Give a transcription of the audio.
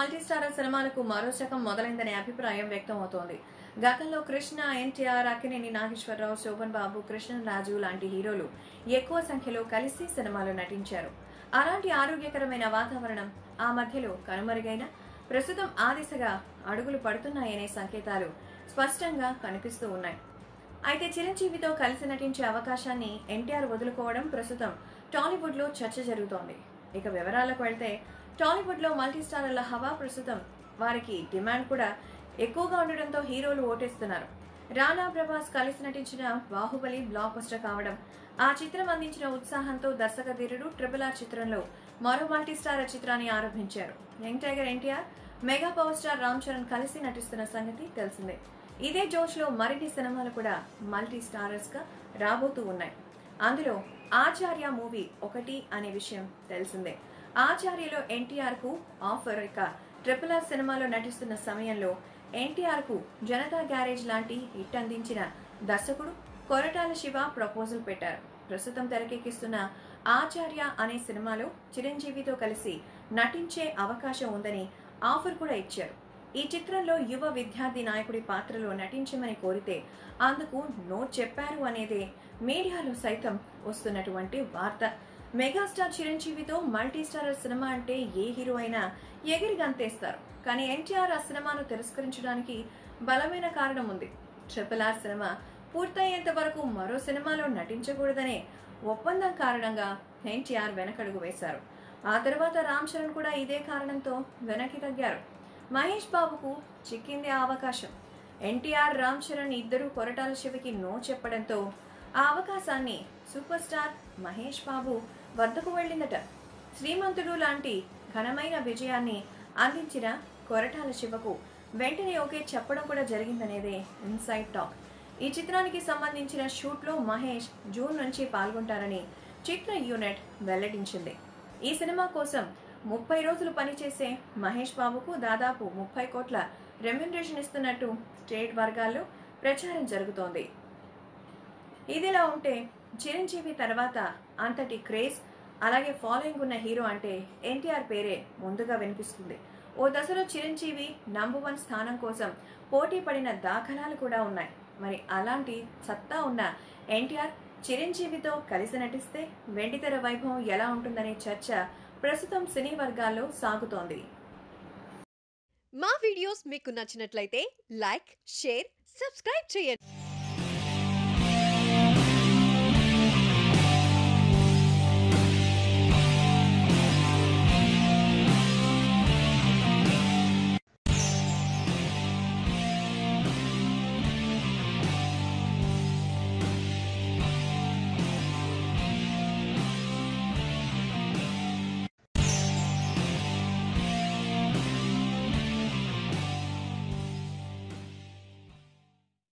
multistarrer సినిమాలకు మరో శకం మొదలైందనే అభిప్రాయం వ్యక్తం అవుతోంది గతంలో కృష్ణ ఎన్టీఆర్ అక్కినేని నాగేశ్వరరావు శోభన్ బాబు కృష్ణరాజు లాంటి హీరోలు ఎక్కువ సంఖ్యలో కలిసి సినిమాలో నటించారు అలాంటి ఆరోగ్యకరమైన వాతావరణం ఆ మధ్యలో కనుమరుగైన ప్రస్తుతం ఆ దిశగా అడుగులు పడుతున్నాయనే సంకేతాలు స్పష్టంగా కనిపిస్తూ ఉన్నాయి అయితే చిరంజీవితో కలిసి నటించే అవకాశాన్ని ఎన్టీఆర్ వదులుకోవడం ప్రస్తుతం టాలీవుడ్ లో చర్చ జరుగుతోంది ఇక వివరాలకు వెళ్తే టాలీవుడ్ లో మల్టీస్టారర్ల హవా ప్రస్తుతం వారికి డిమాండ్ కూడా ఎక్కువగా ఉండడంతో హీరోలు ఓటేస్తున్నారు రానా ప్రభాస్ కలిసి నటించిన బాహుబలి బ్లాక్ బస్టర్ కావడం ఆ చిత్రం అందించిన ఉత్సాహంతో దర్శక ధీరుడు ట్రిపుల్ ఆర్ చిత్రంలో మరో మల్టీస్టారర్ చిత్రాన్ని ఆరంభించారు young tiger NTR mega power star Ram Charan కలిసి నటిస్తున్న సంగతి తెలిసిందే ఇదే జోష్ లో మరిన్ని సినిమాలు కూడా మల్టీ స్టారర్స్ గా రాబోతూ ఉన్నాయి అందులో ఆచార్య మూవీ ఒకటి అనే విషయం తెలిసిందే ఆచార్యలో ఎన్టీఆర్ కు ఆఫర్ ఇక ట్రిపుల్ ఆర్ సినిమాలో నటిస్తున్న సమయంలో ఎన్టీఆర్ కు జనతా గ్యారేజ్ లాంటి హిట్ అందించిన దర్శకుడు కొరటాల శివ ప్రపోజల్ పెట్టారు ప్రస్తుతం తెరకెక్కిస్తున్న ఆచార్య అనే సినిమాలో చిరంజీవితో కలిసి నటించే అవకాశం ఉందని ఆఫర్ కూడా ఇచ్చారు ఈ చిత్రంలో యువ విద్యార్థి నాయకుడి పాత్రలో నటించమని కోరితే అందుకు నో చెప్పారు అనేదే మీడియాలో సైతం వస్తున్నటువంటి వార్త మెగాస్టార్ చిరంజీవితో మల్టీ స్టారర్ సినిమా అంటే ఏ హీరో అయినా ఎగిరి గంతేస్తారు కానీ ఎన్టీఆర్ ఆ సినిమాను తిరస్కరించడానికి బలమైన కారణం ఉంది ట్రిపుల్ ఆర్ సినిమా పూర్తయ్యేంత వరకు మరో సినిమాలో నటించకూడదనే ఒప్పందం కారణంగా ఎన్టీఆర్ వెనకడుగు వేశారు ఆ తర్వాత రామ్ చరణ్ కూడా ఇదే కారణంతో వెనక్కి తగ్గారు మహేష్ బాబుకు చిక్కింది ఆ అవకాశం ఎన్టీఆర్ రామ్ చరణ్ ఇద్దరు కొరటాల శివకి నో చెప్పడంతో ఆ అవకాశాన్ని సూపర్ స్టార్ మహేష్ బాబు వద్దకు వెళ్ళిందట శ్రీమంతుడు లాంటి ఘనమైన విజయాన్ని అందించిన కొరటాల శివకు వెంటనే ఓకే చెప్పడం కూడా జరిగిందనేదే ఇన్సైడ్ టాక్ ఈ చిత్రానికి సంబంధించిన షూట్లో మహేష్ జూన్ నుంచి పాల్గొంటారని చిత్ర యూనిట్ వెల్లడించింది ఈ సినిమా కోసం ముప్పై రోజులు పనిచేసే మహేష్ బాబుకు దాదాపు ముప్పై కోట్ల రెమ్యునరేషన్ ఇస్తున్నట్టు స్టేట్ వర్గాల్లో ప్రచారం జరుగుతోంది ఇదిలా ఉంటే చిరంజీవి తర్వాత అంతటి క్రేజ్ అలాగే ఫాలోయింగ్ ఉన్న హీరో అంటే ఎన్టీఆర్ పేరే ముందుగా వినిపిస్తుంది ఓ దశలో చిరంజీవి నంబర్ వన్ స్థానం కోసం పోటీ పడిన దాఖలాలు కూడా ఉన్నాయి మరి అలాంటి సత్తా ఉన్న ఎన్టీఆర్ చిరంజీవితో కలిసి నటిస్తే వెండితెర వైభవం ఎలా ఉంటుందనే చర్చ ప్రస్తుతం సినీ వర్గాల్లో సాగుతోంది మా వీడియోస్ మీకు నచ్చినట్లయితే లైక్ షేర్ సబ్స్క్రైబ్ చేయండి